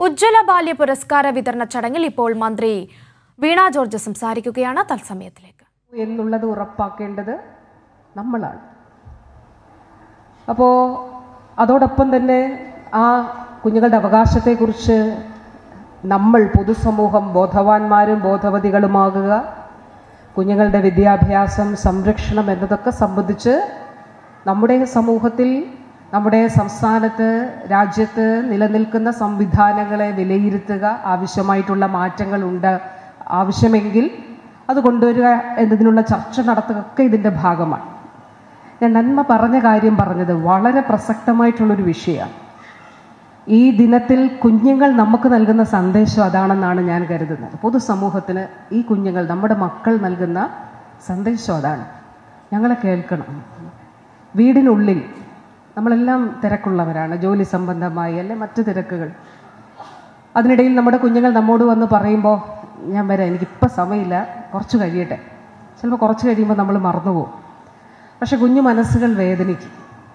ഉജ്ജ്വല ബാല്യ പുരസ്കാര വിതരണ ചടങ്ങിൽ ഇപ്പോൾ മന്ത്രി വീണ ജോർജ് സംസാരിക്കുകയാണ് തത്സമയത്തിലേക്ക് എന്നുള്ളത് ഉറപ്പാക്കേണ്ടത് നമ്മളാണ് അപ്പോൾ അതോടൊപ്പം തന്നെ ആ കുഞ്ഞുങ്ങളുടെ അവകാശത്തെക്കുറിച്ച് നമ്മൾ പൊതുസമൂഹം ബോധവാന്മാരും ബോധവതികളുമാകുക കുഞ്ഞുങ്ങളുടെ വിദ്യാഭ്യാസം സംരക്ഷണം എന്നതൊക്കെ സംബന്ധിച്ച് നമ്മുടെ സമൂഹത്തിൽ നമ്മുടെ സംസ്ഥാനത്ത് രാജ്യത്ത് നിലനിൽക്കുന്ന സംവിധാനങ്ങളെ വിലയിരുത്തുക ആവശ്യമായിട്ടുള്ള മാറ്റങ്ങൾ ഉണ്ട് ആവശ്യമെങ്കിൽ അത് കൊണ്ടുവരിക എന്നതിനുള്ള ചർച്ച നടത്തുക ഒക്കെ ഇതിൻ്റെ ഭാഗമാണ് ഞാൻ നന്മ പറഞ്ഞ കാര്യം പറഞ്ഞത് വളരെ പ്രസക്തമായിട്ടുള്ളൊരു വിഷയമാണ് ഈ ദിനത്തിൽ കുഞ്ഞുങ്ങൾ നമുക്ക് നൽകുന്ന സന്ദേശം അതാണെന്നാണ് ഞാൻ കരുതുന്നത് പൊതുസമൂഹത്തിന് ഈ കുഞ്ഞുങ്ങൾ നമ്മുടെ മക്കൾ നൽകുന്ന സന്ദേശം അതാണ് ഞങ്ങളെ കേൾക്കണം വീടിനുള്ളിൽ നമ്മളെല്ലാം തിരക്കുള്ളവരാണ് ജോലി സംബന്ധമായി അല്ലെ മറ്റു തിരക്കുകൾ അതിനിടയിൽ നമ്മുടെ കുഞ്ഞുങ്ങൾ നമ്മോട് വന്ന് പറയുമ്പോൾ ഞാൻ വരാം എനിക്കിപ്പോൾ സമയമില്ല കുറച്ച് കഴിയട്ടെ ചിലപ്പോൾ കുറച്ച് കഴിയുമ്പോൾ നമ്മൾ മറന്നുപോകും പക്ഷെ കുഞ്ഞു മനസ്സുകൾ വേദനിക്കും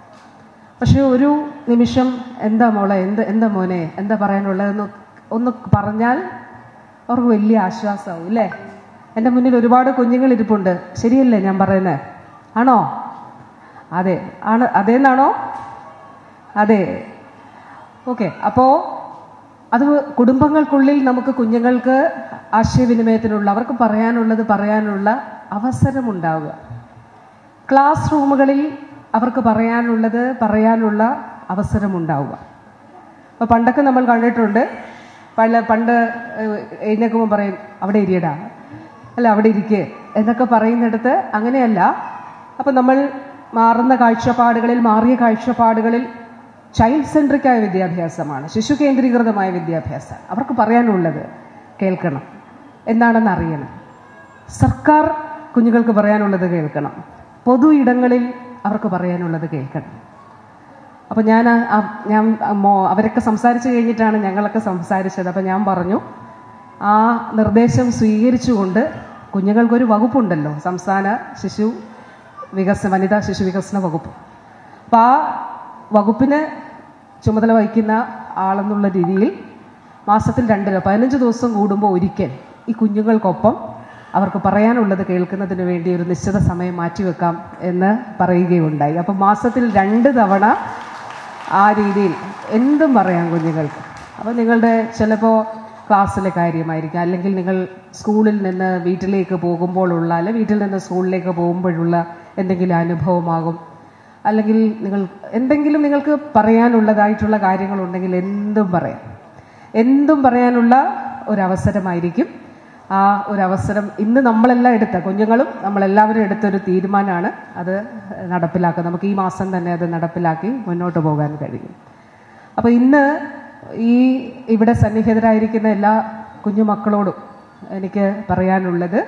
പക്ഷെ ഒരു നിമിഷം എന്താ മോളെ എന്ത് എന്താ മോനെ എന്താ പറയാനുള്ളതെന്ന് ഒന്ന് പറഞ്ഞാൽ അവർക്ക് വലിയ ആശ്വാസമാവും അല്ലേ എൻ്റെ മുന്നിൽ ഒരുപാട് കുഞ്ഞുങ്ങൾ ഇരിപ്പുണ്ട് ശരിയല്ലേ ഞാൻ പറയുന്നത് ആണോ അതെ ആണ് അതേന്നാണോ അതെ ഓക്കെ അപ്പോൾ അത് കുടുംബങ്ങൾക്കുള്ളിൽ നമുക്ക് കുഞ്ഞുങ്ങൾക്ക് ആശയവിനിമയത്തിനുള്ള അവർക്ക് പറയാനുള്ളത് പറയാനുള്ള അവസരമുണ്ടാവുക ക്ലാസ് റൂമുകളിൽ അവർക്ക് പറയാനുള്ളത് പറയാനുള്ള അവസരമുണ്ടാവുക അപ്പോൾ പണ്ടൊക്കെ നമ്മൾ കണ്ടിട്ടുണ്ട് പല പണ്ട് എഴുന്നേക്കുമ്പോൾ പറയും അവിടെ ഇരിയടാ അല്ല അവിടെ ഇരിക്കേ എന്നൊക്കെ പറയുന്നിടത്ത് അങ്ങനെയല്ല അപ്പം നമ്മൾ മാറുന്ന കാഴ്ചപ്പാടുകളിൽ മാറിയ കാഴ്ചപ്പാടുകളിൽ ചൈൽഡ് സെൻട്രിക്കായ വിദ്യാഭ്യാസമാണ് ശിശു കേന്ദ്രീകൃതമായ വിദ്യാഭ്യാസം അവർക്ക് പറയാനുള്ളത് കേൾക്കണം എന്താണെന്ന് അറിയണം സർക്കാർ കുഞ്ഞുങ്ങൾക്ക് പറയാനുള്ളത് കേൾക്കണം പൊതു ഇടങ്ങളിൽ അവർക്ക് പറയാനുള്ളത് കേൾക്കണം അപ്പോൾ ഞാൻ ആ- ആ- ഞാൻ മോ- അവരൊക്കെ സംസാരിച്ചു കഴിഞ്ഞിട്ടാണ് ഞങ്ങളൊക്കെ സംസാരിച്ചത് അപ്പോൾ ഞാൻ പറഞ്ഞു ആ നിർദ്ദേശം സ്വീകരിച്ചുകൊണ്ട് കുഞ്ഞുങ്ങൾക്കൊരു വകുപ്പുണ്ടല്ലോ സംസ്ഥാന ശിശു വികസന വനിതാ ശിശു വികസന വകുപ്പ് അപ്പോൾ ആ വകുപ്പിന് ചുമതല വഹിക്കുന്ന ആളെന്നുള്ള രീതിയിൽ മാസത്തിൽ രണ്ടിലോ പതിനഞ്ച് ദിവസം കൂടുമ്പോൾ ഒരിക്കൽ ഈ കുഞ്ഞുങ്ങൾക്കൊപ്പം അവർക്ക് പറയാനുള്ളത് കേൾക്കുന്നതിന് വേണ്ടി ഒരു നിശ്ചിത സമയം മാറ്റിവെക്കാം എന്ന് പറയുകയുണ്ടായി അപ്പം മാസത്തിൽ രണ്ട് തവണ ആ രീതിയിൽ എന്തും പറയാം കുഞ്ഞുങ്ങൾക്ക് അപ്പോൾ നിങ്ങളുടെ ചിലപ്പോൾ ക്ലാസ്സിലെ കാര്യമായിരിക്കാം അല്ലെങ്കിൽ നിങ്ങൾ സ്കൂളിൽ നിന്ന് വീട്ടിലേക്ക് പോകുമ്പോഴുള്ള അല്ലെ വീട്ടിൽ നിന്ന് സ്കൂളിലേക്ക് പോകുമ്പോഴുള്ള എന്തെങ്കിലും അനുഭവമാകും അല്ലെങ്കിൽ നിങ്ങൾ എന്തെങ്കിലും നിങ്ങൾക്ക് പറയാനുള്ളതായിട്ടുള്ള കാര്യങ്ങളുണ്ടെങ്കിൽ എന്തും പറയാം എന്തും പറയാനുള്ള ഒരവസരമായിരിക്കും ആ ഒരു അവസരം ഇന്ന് നമ്മളെല്ലാം എടുത്ത കുഞ്ഞുങ്ങളും നമ്മളെല്ലാവരും എടുത്തൊരു തീരുമാനമാണ് അത് നടപ്പിലാക്കുക നമുക്ക് ഈ മാസം തന്നെ അത് നടപ്പിലാക്കി മുന്നോട്ട് പോകാൻ കഴിയും അപ്പോൾ ഇന്ന് ഈ ഇവിടെ സന്നിഹിതരായിരിക്കുന്ന എല്ലാ കുഞ്ഞുമക്കളോടും എനിക്ക് പറയാനുള്ളത്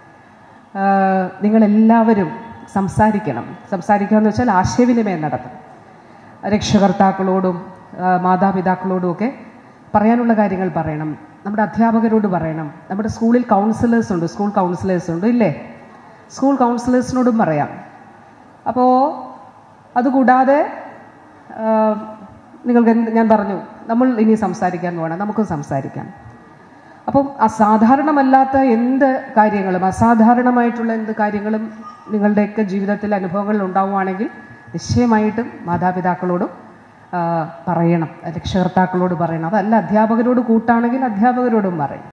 ആഹ് നിങ്ങളെല്ലാവരും സംസാരിക്കണം സംസാരിക്കുക എന്ന് വെച്ചാൽ ആശയവിനിമയം നടത്തണം രക്ഷകർത്താക്കളോടും ആഹ് മാതാപിതാക്കളോടും ഒക്കെ പറയാനുള്ള കാര്യങ്ങൾ പറയണം നമ്മുടെ അധ്യാപകരോട് പറയണം നമ്മുടെ സ്കൂളിൽ കൗൺസിലേഴ്സ് ഉണ്ട് സ്കൂൾ കൗൺസിലേഴ്സ് ഉണ്ട് ഇല്ലേ സ്കൂൾ കൗൺസിലേഴ്സിനോടും പറയാം അപ്പോൾ അതുകൂടാതെ ആഹ് നിങ്ങൾക്ക് എന്ത് ഞാൻ പറഞ്ഞു നമ്മൾ ഇനി സംസാരിക്കാൻ പോകണം നമുക്ക് സംസാരിക്കാം അപ്പം അസാധാരണമല്ലാത്ത എന്ത് കാര്യങ്ങളും അസാധാരണമായിട്ടുള്ള എന്ത് കാര്യങ്ങളും നിങ്ങളുടെയൊക്കെ ജീവിതത്തിൽ അനുഭവങ്ങൾ ഉണ്ടാവുകയാണെങ്കിൽ നിശ്ചയമായിട്ടും മാതാപിതാക്കളോടും ആ, പറയണം രക്ഷകർത്താക്കളോട് പറയണം അതല്ല അധ്യാപകരോട് കൂട്ടാണെങ്കിൽ അധ്യാപകരോടും പറയണം